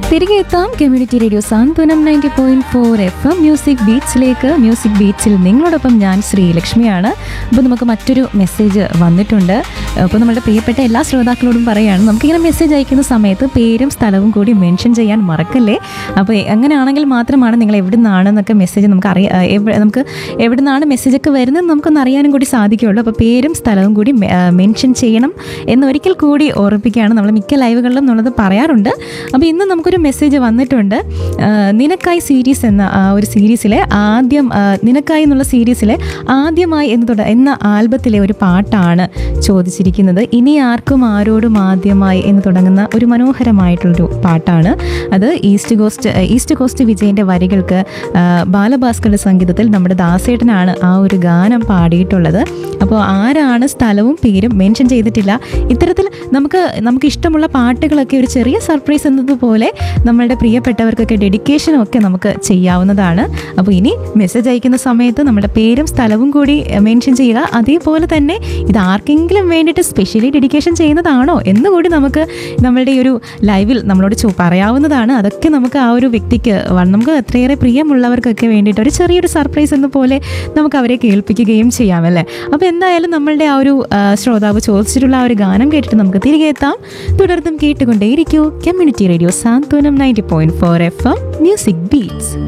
തിരികെ എത്താം community radio Santhwanam ninety point four F M music ബീറ്റ്സിലേക്ക് മ്യൂസിക് ബീറ്റ്സിൽ നിങ്ങളോടൊപ്പം ഞാൻ ശ്രീലക്ഷ്മിയാണ് അപ്പോൾ നമുക്ക് മറ്റൊരു മെസ്സേജ് വന്നിട്ടുണ്ട് അപ്പോൾ നമ്മുടെ പ്രിയപ്പെട്ട എല്ലാ ശ്രോതാക്കളോടും പറയുകയാണ് നമുക്കിങ്ങനെ മെസ്സേജ് അയക്കുന്ന സമയത്ത് പേരും സ്ഥലവും കൂടി മെൻഷൻ ചെയ്യാൻ മറക്കല്ലേ അപ്പോൾ അങ്ങനെയാണെങ്കിൽ മാത്രമാണ് നിങ്ങൾ എവിടെ നിന്നാണെന്നൊക്കെ മെസ്സേജ് നമുക്ക് അറിയാം നമുക്ക് എവിടെ നിന്നാണ് മെസ്സേജൊക്കെ വരുന്നത് നമുക്കൊന്ന് അറിയാനും കൂടി സാധിക്കുകയുള്ളൂ അപ്പോൾ പേരും സ്ഥലവും കൂടി മെൻഷൻ ചെയ്യണം എന്ന് ഒരിക്കൽ കൂടി ഓർമ്മിപ്പിക്കുകയാണ് നമ്മൾ മിക്ക ലൈവുകളിലും നമ്മളത് പറയാറുണ്ട് അപ്പോൾ ഇന്ന് നമുക്കൊരു മെസ്സേജ് വന്നിട്ടുണ്ട് ആ, നിനക്കായി സീരീസ് എന്ന ആ ഒരു സീരീസിലെ ആദ്യം ആ, നിനക്കായി എന്നുള്ള സീരീസിലെ ആദ്യമായി എന്ന് തുട എന്ന ആൽബത്തിലെ ഒരു പാട്ടാണ് ചോദിച്ചിരിക്കുന്നത് ഇനി ആർക്കും ആരോടും ആദ്യമായി എന്ന് തുടങ്ങുന്ന ഒരു മനോഹരമായിട്ടുള്ളൊരു പാട്ടാണ് അത് ഈസ്റ്റ് കോസ്റ്റ് ഈസ്റ്റ് കോസ്റ്റ് വിജയൻ്റെ വരികൾക്ക് ആ, ബാലഭാസ്കറുടെ സംഗീതത്തിൽ നമ്മുടെ ദാസേട്ടനാണ് ആ ഒരു ഗാനം പാടിയിട്ടുള്ളത് അപ്പോൾ ആരാണ് സ്ഥലവും പേരും മെൻഷൻ ചെയ്തിട്ടില്ല ഇത്തരത്തിൽ നമുക്ക് നമുക്ക് ഇഷ്ടമുള്ള പാട്ടുകളൊക്കെ ഒരു ചെറിയ സർപ്രൈസ് എന്നതുപോലെ നമ്മളുടെ പ്രിയപ്പെട്ടവർക്കൊക്കെ ഡെഡിക്കേഷനും ഒക്കെ നമുക്ക് ചെയ്യാവുന്നതാണ് അപ്പോൾ ഇനി മെസ്സേജ് അയക്കുന്ന സമയത്ത് നമ്മുടെ പേരും സ്ഥലവും കൂടി മെൻഷൻ ചെയ്യുക അതേപോലെ തന്നെ ഇത് ആർക്കെങ്കിലും വേണ്ടിയിട്ട് സ്പെഷ്യലി ഡെഡിക്കേഷൻ ചെയ്യുന്നതാണോ എന്നുകൂടി നമുക്ക് നമ്മളുടെ ഈ ഒരു ലൈവിൽ നമ്മളോട് ചോ പറയാവുന്നതാണ് അതൊക്കെ നമുക്ക് ആ ഒരു വ്യക്തിക്ക് വ- നമുക്ക് അത്രയേറെ പ്രിയമുള്ളവർക്കൊക്കെ വേണ്ടിയിട്ട് ഒരു ചെറിയൊരു സർപ്രൈസ് എന്ന പോലെ നമുക്ക് അവരെ കേൾപ്പിക്കുകയും ചെയ്യാമല്ലേ അപ്പോൾ എന്തായാലും നമ്മളുടെ ആ ഒരു ആ, ശ്രോതാവ് ചോദിച്ചിട്ടുള്ള ആ ഒരു ഗാനം കേട്ടിട്ട് നമുക്ക് തിരികെ എത്താം തുടർന്നും കേട്ടുകൊണ്ടേയിരിക്കൂ community radio Santhwanam ninety point four F M music beats